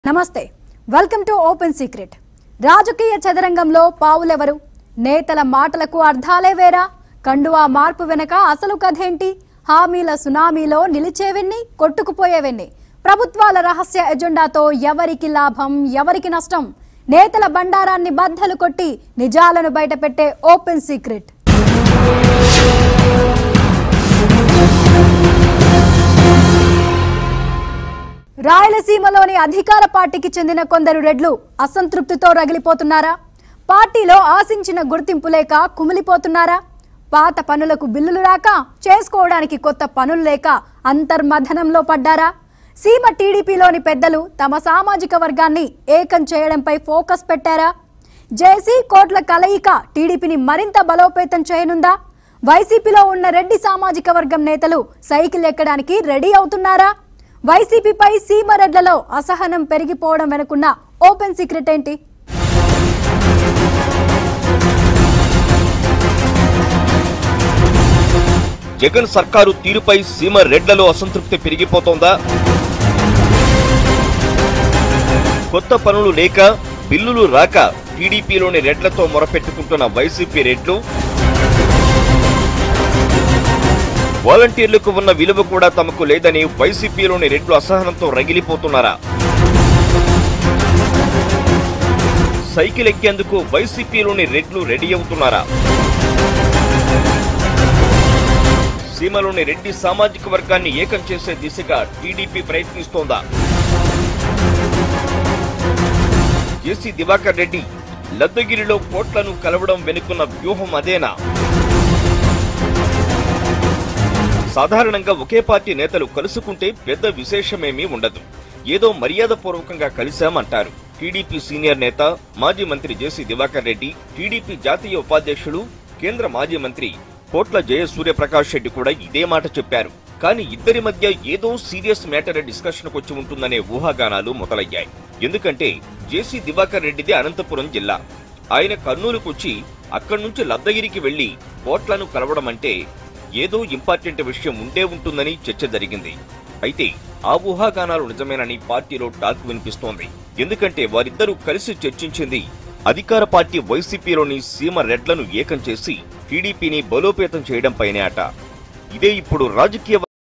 నమస్తే welcome to open secret రాజకీయ చదరంగంలో పావులెవరు నేతల మాటలకు అర్థాలే వేరా కండువా మార్పు వెనక అసలు కథేంటి హామీల సునామీలో నిలిచేవెన్ని కొట్టుకుపోయేవెన్ని ప్రభుత్వాల రహస్య ఎజెండాతో ఎవరికి లాభం ఎవరికి నష్టం నేతల బండారాన్ని బద్దలు కొట్టి నిజాలను బయటపెట్టే ఓపెన్ సీక్రెట్ రాయలసీమలోని అధికార పార్టీకి చెందిన కొందరు రెడ్లు అసంతృప్తితో రగిలిపోతున్నారా పార్టీలో ఆశించిన గుర్తింపు లేక కుమిలిపోతున్నారా పాత పనులకు బిల్లులు రాక చేసుకోవడానికి కొత్త పనులు లేక అంతర్మథనంలో పడ్డారా సీమ టీడీపీలోని పెద్దలు తమ సామాజిక వర్గాన్ని ఏకం చేయడంపై ఫోకస్ పెట్టారా జేసీ కోట్ల కలయిక టీడీపీని మరింత బలోపేతం చేయనుందా వైసీపీలో ఉన్న రెడ్డి సామాజిక వర్గం నేతలు సైకిల్ ఎక్కడానికి రెడీ అవుతున్నారా వైసీపీపై సీమరెడ్లలో అసహనం పెరిగిపోవడం వెనుకున్న ఓపెన్ సీక్రెట్ ఏంటి జగన్ సర్కారు తీరుపై సీమ రెడ్లలో అసంతృప్తి పెరిగిపోతోందా కొత్త పనులు లేక బిల్లులు రాక టీడీపీలోని రెడ్లతో మొరపెట్టుకుంటున్న వైసీపీ రెడ్లు వాలంటీర్లకు ఉన్న విలువ కూడా తమకు లేదని వైసీపీలోని రెడ్లు అసహనంతో రగిలిపోతున్నారా సైకిల్ ఎక్కేందుకు వైసీపీలోని రెడ్లు రెడీ అవుతున్నారా సీమలోని రెడ్డి సామాజిక వర్గాన్ని ఏకం చేసే దిశగా టీడీపీ ప్రయత్నిస్తోందా జేసీ దివాకర్ రెడ్డి లద్దగిరిలో కోట్లను కలవడం వెనుకున్న వ్యూహం అదేనా సాధారణంగా ఒకే పార్టీ నేతలు కలుసుకుంటే పెద్ద విశేషమేమీ ఉండదు ఏదో మర్యాదపూర్వకంగా కలిశామంటారు టీడీపీ సీనియర్ నేత మాజీ మంత్రి జేసీ దివాకర్ రెడ్డి టీడీపీ జాతీయ ఉపాధ్యక్షుడు కేంద్ర మాజీ మంత్రి కోట్ల జయసూర్యప్రకాష్ రెడ్డి కూడా ఇదే మాట చెప్పారు కానీ ఇద్దరి మధ్య ఏదో సీరియస్ మ్యాటర్ డిస్కషన్ వచ్చి ఉంటుందనే ఊహాగానాలు మొదలయ్యాయి ఎందుకంటే జేసీ దివాకర్ రెడ్డిది అనంతపురం జిల్లా ఆయన కర్నూలుకు వచ్చి అక్కడి నుంచి లద్దగిరికి వెళ్లి కోట్లను కలవడం అంటే ఏదో ఇంపార్టెంట్ విషయం ఉండే ఉంటుందని చర్చ జరిగింది అయితే ఆ ఊహాగానాలు నిజమేనని పార్టీలో టాక్ వినిపిస్తోంది ఎందుకంటే వారిద్దరూ కలిసి చర్చించింది అధికార పార్టీ వైసీపీలోని సీమ రెడ్లను ఏకం చేసి టీడీపీని బలోపేతం చేయడంపైనే అట ఇదే ఇప్పుడు రాజకీయ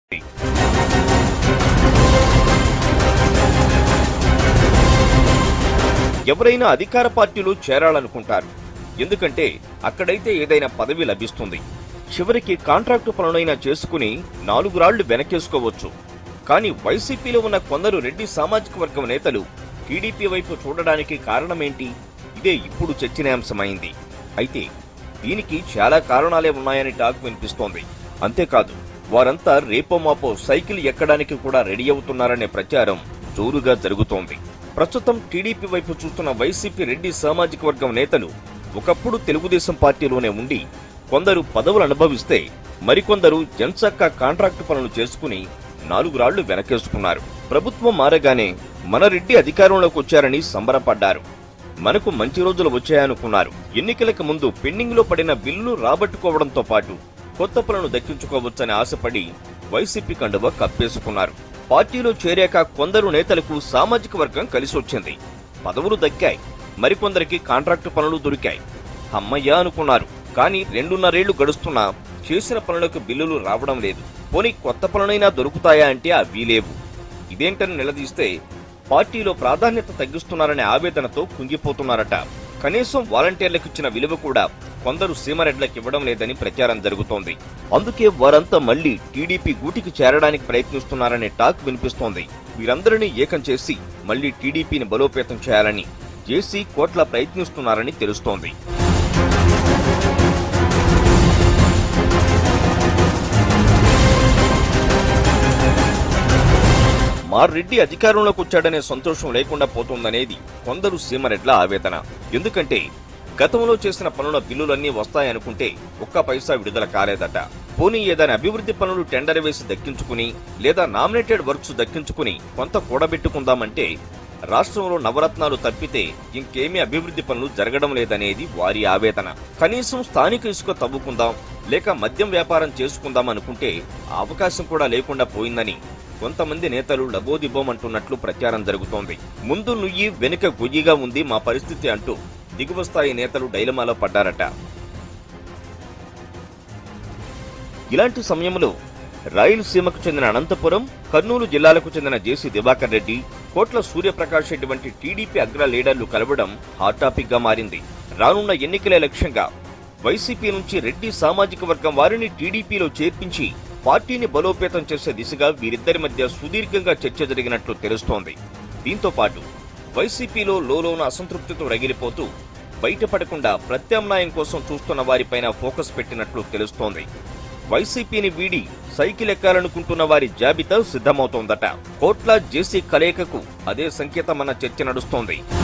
ఎవరైనా అధికార పార్టీలో చేరాలనుకుంటారు ఎందుకంటే అక్కడైతే ఏదైనా పదవి లభిస్తుంది చివరికి కాంట్రాక్టు పనులైనా చేసుకుని నాలుగు రాళ్లు వెనకేసుకోవచ్చు కానీ వైసీపీలో ఉన్న కొందరు రెడ్డి సామాజిక వర్గం నేతలు టీడీపీ వైపు చూడడానికి కారణమేంటి ఇదే ఇప్పుడు చర్చనీయాంశమైంది అయితే దీనికి చాలా కారణాలే ఉన్నాయని టాక్ వినిపిస్తోంది అంతేకాదు వారంతా రేపో మాపో సైకిల్ ఎక్కడానికి కూడా రెడీ అవుతున్నారనే ప్రచారం జోరుగా జరుగుతోంది ప్రస్తుతం టీడీపీ వైపు చూస్తున్న వైసీపీ రెడ్డి సామాజిక వర్గం నేతలు ఒకప్పుడు తెలుగుదేశం పార్టీలోనే ఉండి కొందరు పదవులు అనుభవిస్తే మరికొందరు జన్సక్క కాంట్రాక్టు పనులు చేసుకుని నాలుగు రాళ్లు వెనకేసుకున్నారు ప్రభుత్వం మారగానే మన రెడ్డి అధికారంలోకి వచ్చారని సంబరపడ్డారు మనకు మంచి రోజులు వచ్చాయనుకున్నారు ఎన్నికలకు ముందు పెండింగ్ లో పడిన బిల్లు రాబట్టుకోవడంతో పాటు కొత్త పనులు దక్కించుకోవచ్చని ఆశపడి వైసీపీ కండువ కప్పేసుకున్నారు పార్టీలో చేరాక కొందరు నేతలకు సామాజిక వర్గం కలిసొచ్చింది పదవులు దక్కాయి మరికొందరికి కాంట్రాక్టు పనులు దొరికాయి అమ్మయ్య అనుకున్నారు కానీ రెండున్నరేళ్లు గడుస్తున్నా చేసిన పనులకు బిల్లులు రావడం లేదు పోనీ కొత్త పనులైనా దొరుకుతాయా అంటే అవి లేవు ఇదేంటని నిలదీస్తే పార్టీలో ప్రాధాన్యత తగ్గిస్తున్నారనే ఆవేదనతో కుంగిపోతున్నారట కనీసం వాలంటీర్లకు ఇచ్చిన విలువ కూడా కొందరు సీమరెడ్లకు ఇవ్వడం లేదని ప్రచారం జరుగుతోంది అందుకే వారంతా మళ్లీ టీడీపీ గూటికి చేరడానికి ప్రయత్నిస్తున్నారనే టాక్ వినిపిస్తోంది వీరందరినీ ఏకం చేసి మళ్లీ టీడీపీని బలోపేతం చేయాలని జేసీ కోట్ల ప్రయత్నిస్తున్నారని తెలుస్తోంది మా రెడ్డి అధికారంలోకి వచ్చాడనే సంతోషం లేకుండా పోతుందనేది కొందరు సీమరెడ్ల ఆవేదన ఎందుకంటే గతంలో చేసిన పనుల బిల్లులన్నీ వస్తాయనుకుంటే ఒక్క పైసా విడుదల కాలేదట పోనీ ఏదైనా అభివృద్ధి పనులు టెండర్ వేసి దక్కించుకుని లేదా నామినేటెడ్ వర్క్స్ దక్కించుకుని కొంత కూడబెట్టుకుందామంటే రాష్ట్రంలో నవరత్నాలు తప్పితే ఇంకేమీ అభివృద్ధి పనులు జరగడం లేదనేది వారి ఆవేదన కనీసం స్థానిక ఇసుక తవ్వుకుందాం లేక మద్యం వ్యాపారం చేసుకుందాం అనుకుంటే ఆ అవకాశం కూడా లేకుండా పోయిందని కొంతమంది నేతలు లబోదిబోమంటున్నట్లు ప్రచారం జరుగుతోంది ముందు నుయ్యి వెనుక గుయ్యిగా ఉంది మా పరిస్థితి అంటూ దిగువ స్థాయి నేతలు డైలమాలో పడ్డారట ఇలాంటి సమయంలో రాయలసీమకు చెందిన అనంతపురం కర్నూలు జిల్లాలకు చెందిన జేసీ దివాకర్ రెడ్డి కోట్ల సూర్యప్రకాష్ రెడ్డి వంటి టీడీపీ అగ్ర లీడర్లు కలవడం హాట్ టాపిక్ గా మారింది రానున్న ఎన్నికలే లక్ష్యంగా వైసీపీ నుంచి రెడ్డి సామాజిక వర్గం వారిని టీడీపీలో చేర్పించి పార్టీని బలోపేతం చేసే దిశగా వీరిద్దరి మధ్య సుదీర్ఘంగా చర్చ జరిగినట్లు తెలుస్తోంది దీంతో పాటు వైసీపీలో లోలోన అసంతృప్తితో రగిలిపోతూ బయటపడకుండా ప్రత్యామ్నాయం కోసం చూస్తున్న వారిపైన ఫోకస్ పెట్టినట్లు తెలుస్తోంది వైసీపీని వీడి సైకిల్ ఎక్కాలనుకుంటున్న వారి జాబితా సిద్ధమవుతోందట కోట్ల జేసీ కలయికకు అదే సంకేతమన్న చర్చ నడుస్తోంది